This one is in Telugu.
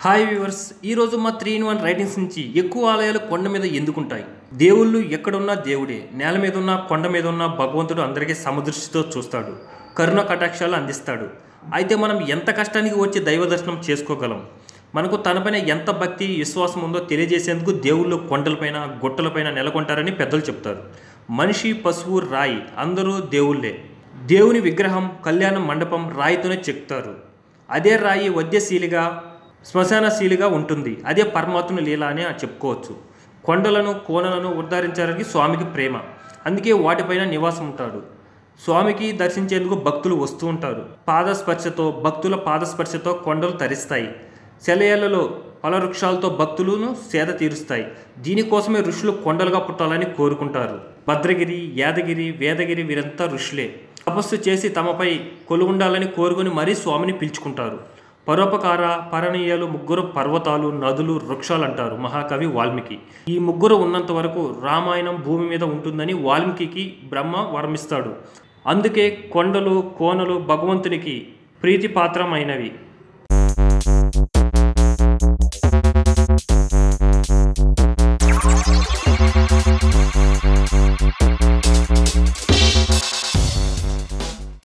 హాయ్ వ్యూవర్స్ ఈరోజు మా త్రీ ఇన్ వన్ రైటింగ్స్ నుంచి ఎక్కువ ఆలయాలు కొండ మీద ఎందుకుంటాయి దేవుళ్ళు ఎక్కడున్నా దేవుడే నేల మీద ఉన్న కొండ మీద ఉన్న భగవంతుడు అందరికీ సమదృష్టితో చూస్తాడు కరుణ కటాక్షాలు అందిస్తాడు అయితే మనం ఎంత కష్టానికి వచ్చి దైవ దర్శనం చేసుకోగలం మనకు తనపైన ఎంత భక్తి విశ్వాసం ఉందో తెలియజేసేందుకు దేవుళ్ళు కొండలపైన గుట్టలపైన నెలకొంటారని పెద్దలు చెప్తారు మనిషి పశువు రాయి అందరూ దేవుళ్ళే దేవుని విగ్రహం కళ్యాణ మండపం రాయితోనే చెక్తారు అదే రాయి వద్యశీలిగా శ్మశానశీలిగా ఉంటుంది అదే పరమాత్మ లీల అని చెప్పుకోవచ్చు కొండలను కోనలను ఉద్ధరించడానికి స్వామికి ప్రేమ అందుకే వాటిపైన నివాసం ఉంటాడు స్వామికి దర్శించేందుకు భక్తులు వస్తూ ఉంటారు పాదస్పర్శతో భక్తుల పాదస్పర్శతో కొండలు తరిస్తాయి సెలయేళ్లలో ఫలవృక్షాలతో భక్తులను సేద తీరుస్తాయి దీనికోసమే ఋషులు కొండలుగా పుట్టాలని కోరుకుంటారు భద్రగిరి యాదగిరి వేదగిరి వీరంతా ఋషులే తపస్సు చేసి తమపై కొలువుండాలని కోరుకుని మరీ స్వామిని పిలుచుకుంటారు పరోపకార పరణీయాలు ముగ్గురు పర్వతాలు నదులు వృక్షాలు అంటారు మహాకవి వాల్మీకి ఈ ముగ్గురు ఉన్నంత వరకు రామాయణం భూమి మీద ఉంటుందని వాల్మీకి బ్రహ్మ వరమిస్తాడు అందుకే కొండలు కోనలు భగవంతునికి ప్రీతిపాత్రమైనవి